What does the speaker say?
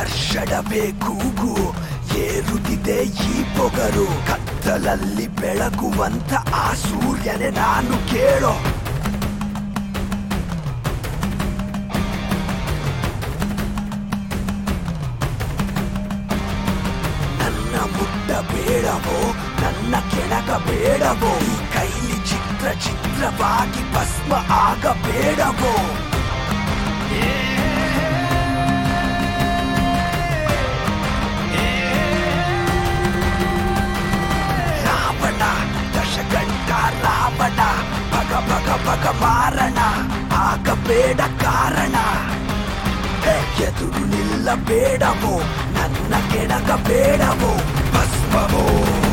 ಷಡವೇ ಕೂಗು ಏರುತ್ತಿದೆ ಈ ಪೊಗರು ಕತ್ತಲಲ್ಲಿ ಬೆಳಗುವಂತ ಆ ಸೂರ್ಯನೇ ನಾನು ಕೇಳೋ ನನ್ನ ಮುಟ್ಟ ಬೇಡವೋ ನನ್ನ ಕೆಣಕ ಬೇಡವೋ ಈ ಕೈಲಿ ಚಿತ್ರ ಚಿತ್ರವಾಗಿ ಭಸ್ಮ ಆಗಬೇಡವೋ ರಾವಣ ದಶಗಂಟ ರಾವಣ ಭಗ ಭಗ ಭಗ ಮಾರಣ ಆಗಬೇಡ ಕಾರಣ ಎದುರು ನಿಲ್ಲಬೇಡವೋ ನನ್ನ ಕೆಣಕ ಬೇಡವೋ ಭಸ್ಮವೋ